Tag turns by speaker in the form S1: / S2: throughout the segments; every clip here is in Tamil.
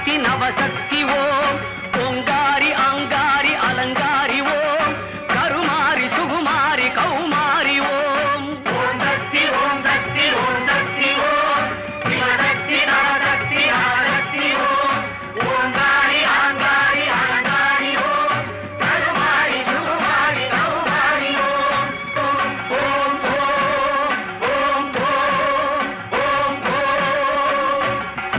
S1: சக்தி நவசக்தி ஓம் ஓங்காரி ஆங்காரி அலங்காரி ஓம் கருமாரி சுகுமாரி கௌமாரி ஓம் ஓம் சக்தி ஓம் சக்தி ஓம் சக்தி ஓம் சிவசக்தி நவசக்தி நவசக்தி ஓம் ஓங்காரி ஆங்காரி அலங்காரி ஓம் கருமாரி சுகுமாரி கௌமாரி ஓம் ஓம் ஓம் ஓம் ஓம் ஓம் ஓம்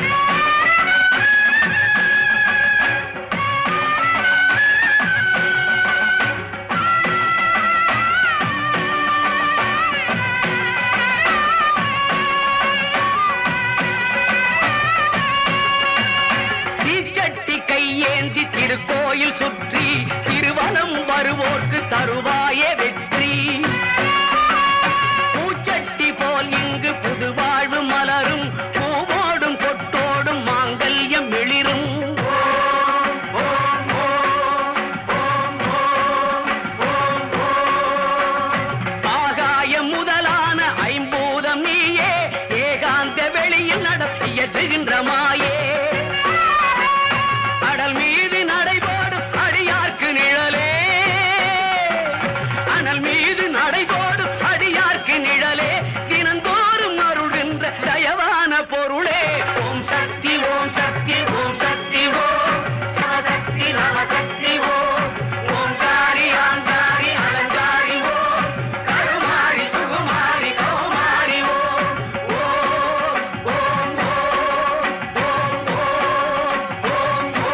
S1: தீச்சட்டி கையேந்தி திருக்கோயில் சுற்றி திருவனம் வருவோர்க்கு தருவாயே வெற்றி பூச்சட்டி போல் இங்கு புது வாழ்வு மலரும் பூவோடும் கொட்டோடும் மாங்கல்யம் எழிரும் ஆகாயம் முதலான ஐம்பூதம் நீயே ஏகாந்த வெளியில் நடத்தியதுகின்ற மாயே கடல் மீது நடைபோடும் அடியார்க்கு நிழலே அனல் மீது நடைபோடும் அடியார்க்கு நிழலே தினந்தோறும் அருள்கின்ற தயவான பொருளே ஓம் சக்தி ஓம் சக்தி ஓம் சக்தி ஓம் சிவசக்தி நவசக்தி ஓம் ஓங்காரி ஆங்காரி அலங்காரி ஓம் கருமாரி சுகுமாரி கௌமாரி ஓம் ஓம் ஓம் ஓம் ஓம் ஓம்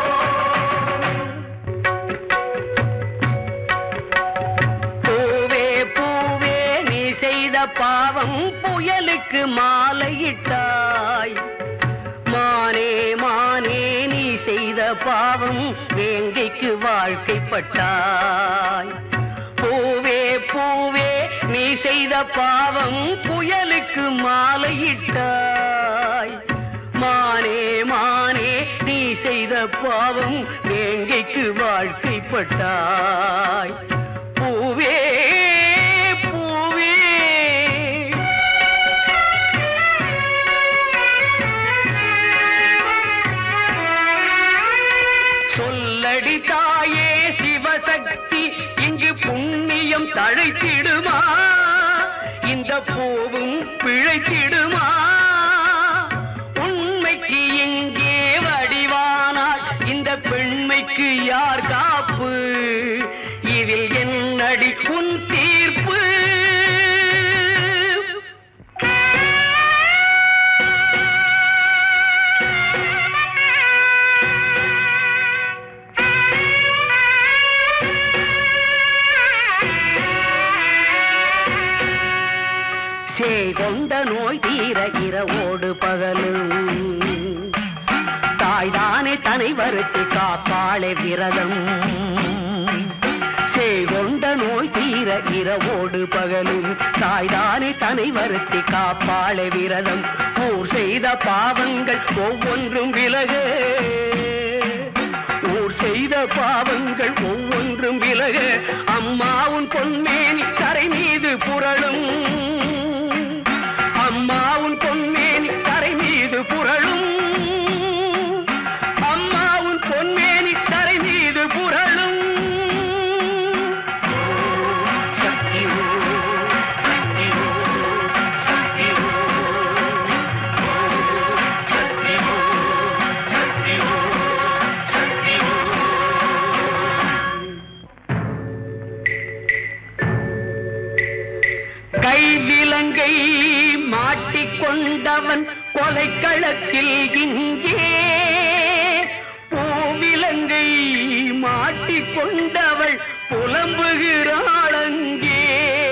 S1: பூவே பூவே நீ செய்த பாவம் புயலுக்கு மாலையிட்டாய் மானே மானே நீ செய்த பாவம் வேங்கைக்கு வாழ்க்கைப்பட்டாய் பூவே பூவே நீ செய்த பாவம் புயலுக்கு மாலையிட்டாய் மானே மானே நீ செய்த பாவம் வேங்கைக்கு வாழ்க்கைப்பட்டாய் பூவே பூவே சொல்லடி தாயே சிவசக்தி இங்கு புண்ணியம் தழைத்திடுமா இந்த பூவும் பிழைத்திடுமா உண்மைக்கு எங்கே வடிவானால் இந்த பெண்மைக்கு யார் காப்பு இதில் என்னடி உன் தீர்ப்பு கொண்ட நோய் தீர இரவோடு பகலும் தாய்தானே தனை வருத்தி காப்பாளே விரதம் கொண்ட நோய் தீர இரவோடு பகலும் தாய்தானே தனை வருத்தி காப்பாளே விரதம் ஊர் செய்த பாவங்கள் ஒவ்வொன்றும் விலக ஊர் செய்த பாவங்கள் ஒவ்வொன்றும் விலக அம்மாவும் பொன்மேனி கரை மீது புரளும் அம்மாவும் பொன்மேனி கரை மீது புரளும் அம்மாவும் பொன்மேனி கரை மீது புரளும் ஓம் சக்தி ஓம் சக்தி ஓம் சக்தி ஓம் ஓம் சக்தி ஓம் சக்தி ஓம் சக்தி கைவிலங்கை மாட்டிக்கொண்டவன் கொலைக்களத்தில் இங்கே பூவிலங்கை மாட்டிக்கொண்டவள் புலம்புகிறாள் அங்கே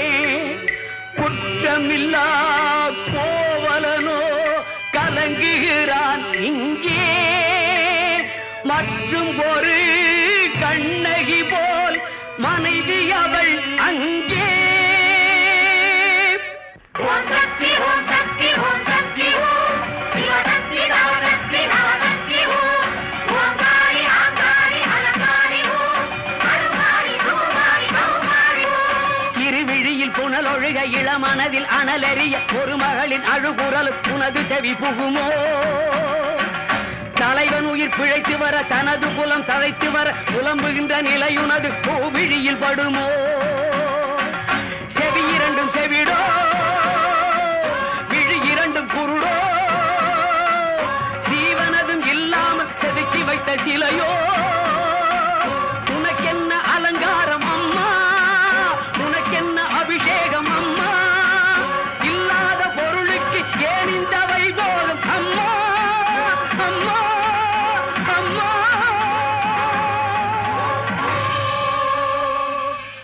S1: குற்றமில்லா கோவலனோ கலங்குகிறான் இங்கே மற்றும் ஒரு கண்ணகி போல் மனைவி அவள் அங்கே
S2: ஓம் சக்தி ஓம் சக்தி ஓம் சக்தி ஓம் சிவசக்தி நவசக்தி நவசக்தி ஓம் ஓங்காரி ஆங்காரி அலங்காரி ஓம் அருமாரி சூமாரி கௌமாரி ஓம்
S1: இருவிழியில் புனலொழுக இளமனதில் அனலெறிய ஒரு மகளின் அழுகுரல் உனது செவி புகுமோ தலைவன் உயிர் பிழைத்து வர தனது புலம் தழைத்து வர புலம்புகின்ற நிலையுனது கோவிழியில் படுமோ